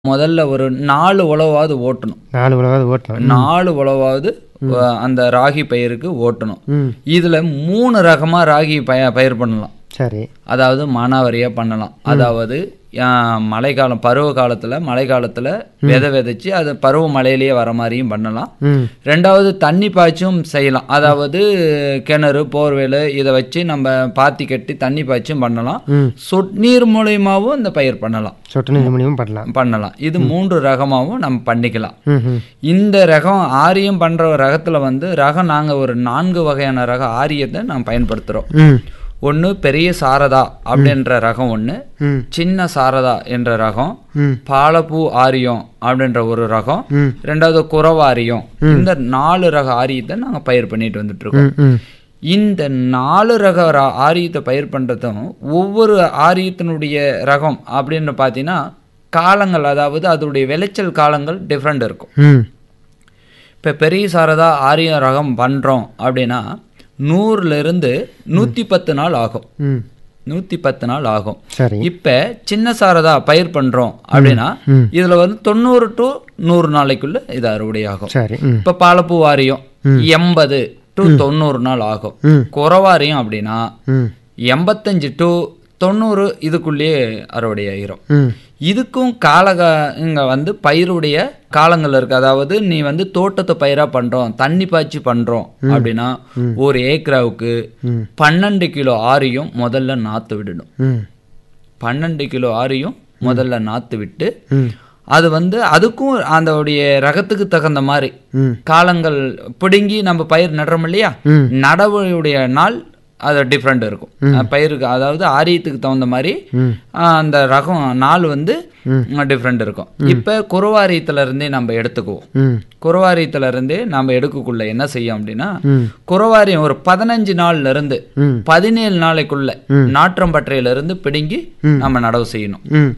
முதல்ல ஒரு நாலு உழவாவது ஓட்டணும் நாலு உழவாவது ஓட்டலாம் நாலு உழவாவது அஹ், அந்த ராகி பயிருக்கு ஓட்டணும் ம் இதுல மூணு ரகமா ராகி பய பயிர் பண்ணலாம் சரி அதாவது மானாவாரியா பண்ணலாம் அதாவது ஆஹ், மழைக்காலம் பருவ காலத்துல மழை காலத்துல விதை விதைச்சு அது பருவ மழையிலேயே வர மாதிரியும் பண்ணலாம் ம் ரெண்டாவது தண்ணி பாய்ச்சும் செய்யலாம் அதாவது கிணறு போர்வேல் இதை வச்சு நம்ம பாத்தி கட்டி தண்ணி பாய்ச்சும் பண்ணலாம் ம் சொட்டுநீர் மூலியமாவும் இந்த பயிர் பண்ணலாம் சொட்டு நீர் மூலியமும் பண்ணலாம் பண்ணலாம் இது மூன்று ரகமாகவும் நம்ம பண்ணிக்கலாம் ம் ம் இந்த ரகம் ஆரியம் பண்ற ரகத்துல வந்து ரகம் நாங்க ஒரு நான்கு வகையான ரக ஆரியத்தை நாம் பயன்படுத்துறோம் ம் ஒன்று பெரிய சாரதா அப்படின்ற ரகம் ஒன்று ம் சின்ன சாரதா என்ற ரகம் ம் பாலப்பூ ஆரியம் அப்படின்ற ஒரு ரகம் ம் ரெண்டாவது குறவாரியம் இந்த நாலு ரக ஆரியத்தை நாங்கள் பயிர் பண்ணிட்டு வந்துட்டு இருக்கோம் ம் ம் இந்த நாலு ரக ரா- ஆரியத்தை பயிர் பண்ணுறதும் ஒவ்வொரு ஆரியத்தினுடைய ரகம் அப்படின்னு பார்த்தீங்கன்னா காலங்கள் அதாவது அதோடைய விளைச்சல் காலங்கள் டிஃப்ரெண்ட் இருக்கும் ம் இப்போ பெரிய சாரதா ஆரிய ரகம் பண்ணுறோம் அப்படின்னா நூறுலேருந்து நூற்றி பத்து நாள் ஆகும் ம் நூற்றி பத்து நாள் ஆகும் சரி இப்போ சின்ன சாரதா பயிர் பண்ணுறோம் அப்படின்னா ம் இதில் வந்து தொண்ணூறு டு நூறு நாளைக்குள்ள இது அறுவடை ஆகும் சரி ம் இப்போ பாலப்பூ வாரியம் எண்பது டு தொண்ணூறு நாள் ஆகும் ம் குறவாரியம் அப்படின்னா ம் எண்பத்தஞ்சு டு தொண்ணூறு இதுக்குள்ளேயே அறுவடை ஆகிரும் ம் இதுக்கும் காலக இங்கே வந்து பயிருடைய காலங்கள் இருக்கு அதாவது நீ வந்து தோட்டத்தை பயிரா பண்றோம் தண்ணி பாய்ச்சி பண்றோம் அப்படின்னா ஒரு ஏக்கராவுக்கு ம். பன்னெண்டு கிலோ ஆரியும் முதல்ல நாத்து விடணும் ம் பன்னெண்டு கிலோ ஆரியும் முதல்ல நாத்து விட்டு ம் அது வந்து அதுக்கும் அதோடைய ரகத்துக்கு தகுந்த மாதிரி ம் காலங்கள் பிடுங்கி நம்ம பயிர் நடுறோம் இல்லையா ம் நடவுடைய நாள் அது டிஃப்ரெண்ட் இருக்கும் அஹ் பயிருக்கு அதாவது ஆரியத்துக்கு தகுந்த மாதிரி ம் அஹ் அந்த ரகம் நாள் வந்து டிஃப்ரெண்ட் இருக்கும் இப்போ குறவாரியத்துல இருந்தே நம்ம எடுத்துக்குவோம் ம் குறவாரியத்துல இருந்தே நம்ம எடுக்கக்குள்ள என்ன செய்யும் அப்படின்னா ம் குறவாரியம் ஒரு பதினஞ்சு நாள்ல இருந்து ம் பதினேழு நாளைக்குள்ள நாற்றம்பற்றையில இருந்து பிடுங்கி நம்ம நடவு செய்யணும் ம்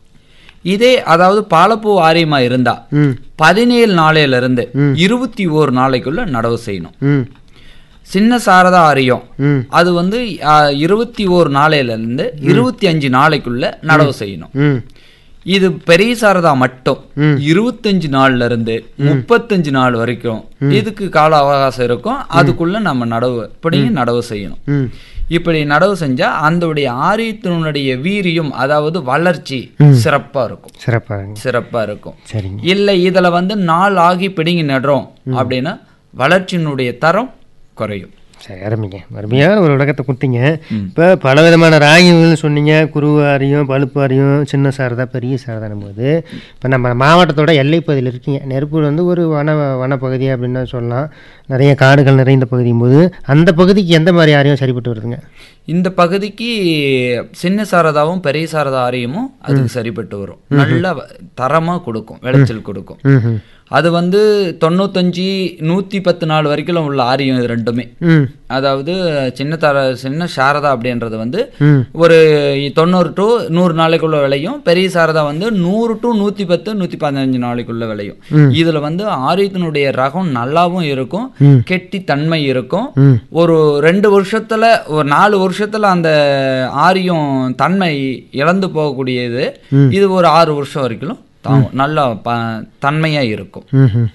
இதே அதாவது பாலப்பூ ஆரியமா இருந்தா ம் பதினேழு நாளையில இருந்து இருபத்தி ஓரு நாளைக்குள்ள நடவு செய்யணும் ம் சின்ன சாரதா ஆரியம் ம் அது வந்து அஹ், இருபத்தி ஓரு நாளையில இருந்து இருபத்தி அஞ்சு நாளைக்குள்ள நடவு செய்யணும் ம் இது பெரிய சாரதா மட்டும் இருபத்தஞ்சு நாள்ல இருந்து முப்பத்தஞ்சு நாள் வரைக்கும் இதுக்கு கால அவகாசம் இருக்கும் அதுக்குள்ள நம்ம நடவு பிடிங்கி நடவு செய்யணும் ம் இப்படி நடவு செஞ்சா அந்தோடைய ஆரியத்தினுடைய வீரியம் அதாவது வளர்ச்சி சிறப்பா இருக்கும் சிறப்பாக சிறப்பா இருக்கும் சரிங்க இல்லை இதுல வந்து நாள் ஆகி பிடுங்கி நடுறோம் அப்படின்னா வளர்ச்சியினுடைய தரம் குறையும் சரி அருமைங்க அருமையான ஒரு விளக்கத்தை கொடுத்தீங்க இப்போ பல விதமான ராகிகள் சொன்னீங்க குருவாரியும் பழுப்பாரியும் சின்ன சாரதா பெரிய சாரதான போது இப்போ நம்ம மாவட்டத்தோட எல்லைப்பகுதியில் இருக்கீங்க நெருப்பூர் வந்து ஒரு வன வனப்பகுதி அப்படின்னு தான் சொல்லலாம் நிறைய காடுகள் நிறைந்த பகுதியும் போது அந்த பகுதிக்கு எந்த மாதிரி ஆரியம் சரிப்பட்டு வருதுங்க இந்த பகுதிக்கு சின்ன சாரதாவும் பெரிய சாரதா ஆரியமும் அதுக்கு சரிப்பட்டு வரும் நல்ல வ- தரமா கொடுக்கும் விளைச்சல் கொடுக்கும் ம் ம் அது வந்து தொண்ணூத்தஞ்சு நூத்தி பத்து நாள் வரைக்கும் உள்ள ஆரியம் இது ரெண்டுமே ம் அதாவது சின்ன தர சின்ன சாரதா அப்படின்றது வந்து ம் ஒரு தொண்ணூறு டு நூறு நாளைக்குள்ள விளையும் பெரிய சாரதா வந்து நூறு டு நூத்தி பத்து நூத்தி பதினஞ்சு நாளைக்குள்ள விளையும் இதுல வந்து ஆரியத்தினுடைய ரகம் நல்லாவும் இருக்கும் ம். கெட்டி தன்மை இருக்கும் ம் ஒரு ரெண்டு வருஷத்துல ஒரு நாலு வருஷத்துல அந்த ஆரியம் தன்மை இழந்து போகக்கூடியது இது ஒரு ஆறு வருஷம் வரைக்கும் தாங்கும் நல்லா ப தன்மையா இருக்கும் ம் ம்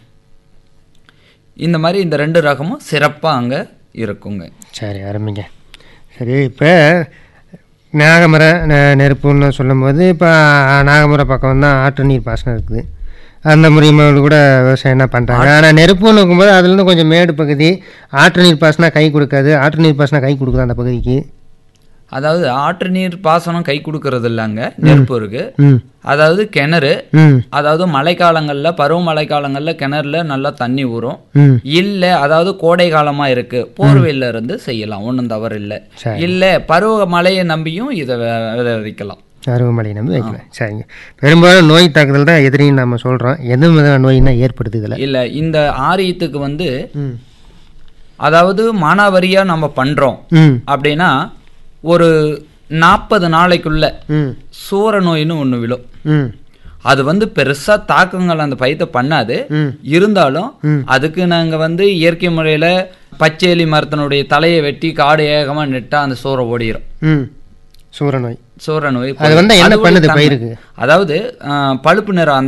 இந்த மாதிரி இந்த ரெண்டு ரகமும் சிறப்பா அங்க இருக்குங்க சரி அருமைங்க சரி இப்போ நாகமர நெ- நெருப்புன்னு சொல்லும்போது இப்போ நாகமர பக்கம் தான் ஆற்று நீர் பாசனம் இருக்குது அந்த மூலியமாக கூட விவசாயம் என்ன பண்ணுறாங்க ஆனால் நெருப்புன்னு இருக்கும்போது அதுலேருந்து கொஞ்சம் மேடு பகுதி ஆற்று நீர் பாசனம் கை கொடுக்காது ஆற்று நீர் பாசனம் கை கொடுக்குது அந்த பகுதிக்கு அதாவது ஆற்று நீர் பாசனம் கை கொடுக்கறது இல்லைங்க நெருப்பு இருக்கு ம் அதாவது கிணறு ம் அதாவது மழைக்காலங்கள்ல பருவ மழைக்காலங்கள்ல கிணறுல நல்லா தண்ணி ஊறும் ம் இல்ல அதாவது கோடை காலமா இருக்கு போர்வெல்ல இருந்து செய்யலாம் ஒண்ணும் தவறு இல்ல சரி. இல்ல பருவ மழையை நம்பியும் இதை விதை விதைக்கலாம் அருவமழை நம்பி வைக்கலாம் சரிங்க பெரும்பாலும் நோய் தாக்குதல் தான் எதிரின்னு நம்ம சொல்கிறோம் எது விதமான நோயினா ஏற்படுது இதில் இல்ல இந்த ஆரியத்துக்கு வந்து ம் அதாவது மானாவரியா நம்ம பண்றோம் ம் அப்படின்னா ஒரு நாற்பது நாளைக்குள்ள ம் சூற நோயின்னு ஒண்ணு விழும் ம் அது வந்து பெருசா தாக்கங்கள் அந்த பயித்தை பண்ணாது ம் இருந்தாலும் அதுக்கு நாங்க வந்து இயற்கை முறையில பச்சையலி மரத்தினுடைய தலையை வெட்டி காடு ஏகமா நெட்டா அந்த சூறை ஓடிரும் ம் சூற நோய் சூற நோய் அது வந்து என்ன அதோடைய பண்ணுது தன்மை- பயிருக்கு அதாவது ஆஹ், பழுப்பு நிறம் அந்த